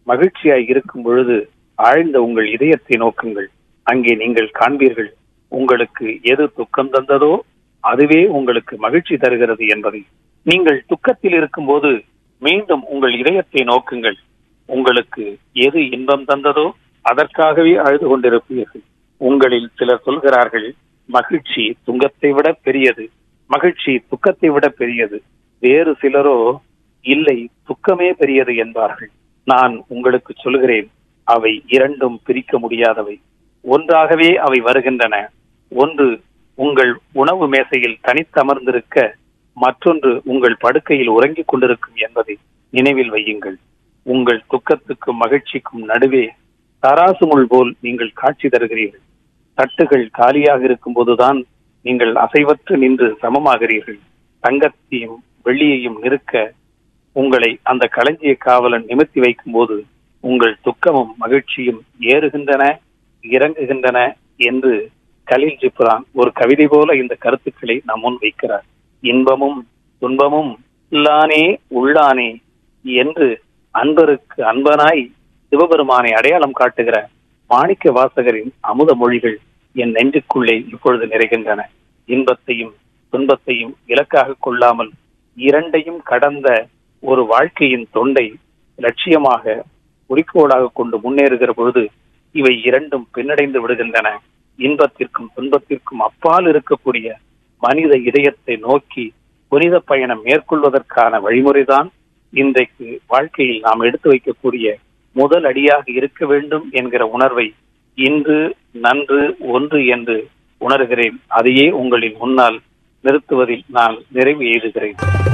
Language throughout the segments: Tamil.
மகிழ்ச்சியாய் இருக்கும் பொழுது ஆழ்ந்த உங்கள் இதயத்தை நோக்குங்கள் அங்கே நீங்கள் காண்பீர்கள் உங்களுக்கு எது துக்கம் தந்ததோ அதுவே உங்களுக்கு மகிழ்ச்சி தருகிறது என்பதை நீங்கள் துக்கத்தில் இருக்கும்போது மீண்டும் உங்கள் இதயத்தை நோக்குங்கள் உங்களுக்கு எது இன்பம் தந்ததோ அதற்காகவே அழுது கொண்டிருப்பீர்கள் உங்களில் சிலர் சொல்கிறார்கள் மகிழ்ச்சி துங்கத்தை விட பெரியது மகிழ்ச்சி துக்கத்தை விட பெரியது வேறு சிலரோ இல்லை துக்கமே பெரியது என்பார்கள் நான் உங்களுக்கு சொல்கிறேன் அவை இரண்டும் பிரிக்க முடியாதவை ஒன்றாகவே அவை வருகின்றன ஒன்று உங்கள் உணவு மேசையில் தனித்தமர்ந்திருக்க மற்றொன்று உங்கள் படுக்கையில் உறங்கிக் கொண்டிருக்கும் என்பதை நினைவில் வையுங்கள் உங்கள் துக்கத்துக்கும் மகிழ்ச்சிக்கும் நடுவே தராசு முள் போல் நீங்கள் காட்சி தருகிறீர்கள் தட்டுகள் காலியாக இருக்கும் போதுதான் நீங்கள் அசைவற்று நின்று சமமாகிறீர்கள் தங்கத்தையும் வெள்ளியையும் நிறுக்க உங்களை அந்த களஞ்சிய காவலன் நிமித்தி வைக்கும் போது உங்கள் துக்கமும் மகிழ்ச்சியும் ஏறுகின்றன இறங்குகின்றன என்று கலீல் ஜிப்ரான் ஒரு கவிதை போல இந்த கருத்துக்களை நம் முன் வைக்கிறார் இன்பமும் துன்பமும் இல்லானே உள்ளானே என்று அன்பருக்கு அன்பனாய் சிவபெருமானை அடையாளம் காட்டுகிற மாணிக்க வாசகரின் அமுத மொழிகள் என் நெஞ்சுக்குள்ளே இப்பொழுது நிறைகின்றன இன்பத்தையும் துன்பத்தையும் இலக்காக கொள்ளாமல் இரண்டையும் கடந்த ஒரு வாழ்க்கையின் தொண்டை லட்சியமாக குறிக்கோளாக கொண்டு முன்னேறுகிற பொழுது இவை இரண்டும் பின்னடைந்து விடுகின்றன இன்பத்திற்கும் துன்பத்திற்கும் அப்பால் இருக்கக்கூடிய மனித இதயத்தை நோக்கி புனித பயணம் மேற்கொள்வதற்கான வழிமுறைதான் இன்றைக்கு வாழ்க்கையில் நாம் எடுத்து வைக்கக்கூடிய முதல் அடியாக இருக்க வேண்டும் என்கிற உணர்வை இன்று நன்று ஒன்று என்று உணர்கிறேன் அதையே உங்களின் முன்னால் நிறுத்துவதில் நான் நிறைவு எய்துகிறேன்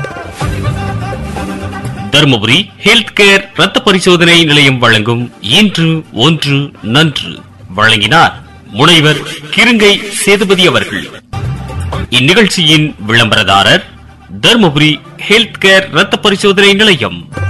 தருமபுரி ஹெல்த் கேர் ரத்த பரிசோதனை நிலையம் வழங்கும் இன்று ஒன்று நன்று வழங்கினார் முனைவர் கிருங்கை சேதுபதி அவர்கள் இந்நிகழ்ச்சியின் விளம்பரதாரர் தருமபுரி ஹெல்த் கேர் ரத்த பரிசோதனை நிலையம்